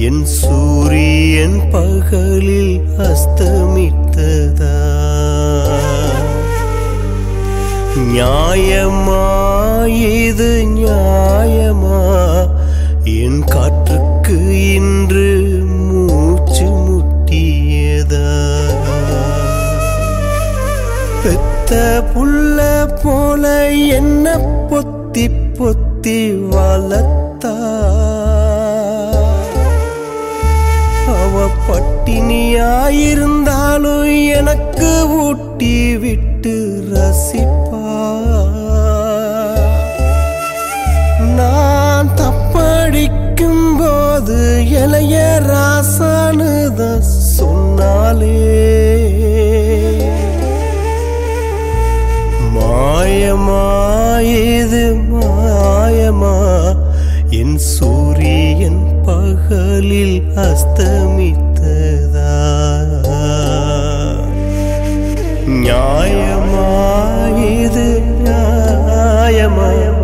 என் சூரியன் பகலில் அஸ்தமித்ததா நியாயமா இது நியாயமா என் காற்றுக்கு இன்று மூச்சு முட்டியதா பெத்த புள்ள போல என்ன பொத்தி பொத்தி வளர்த்தா அவ பட்டினியாயிருந்தாலும் எனக்கு ஊட்டி விட்டு ரசிப்பா நான் தப்படிக்கும் போது இளைய ராசானுத சொன்னாலே மாயமா இது மாயமா என் சூரியன் பகலில் அஸ்தமித்ததா நியாயமா இது நியாயமா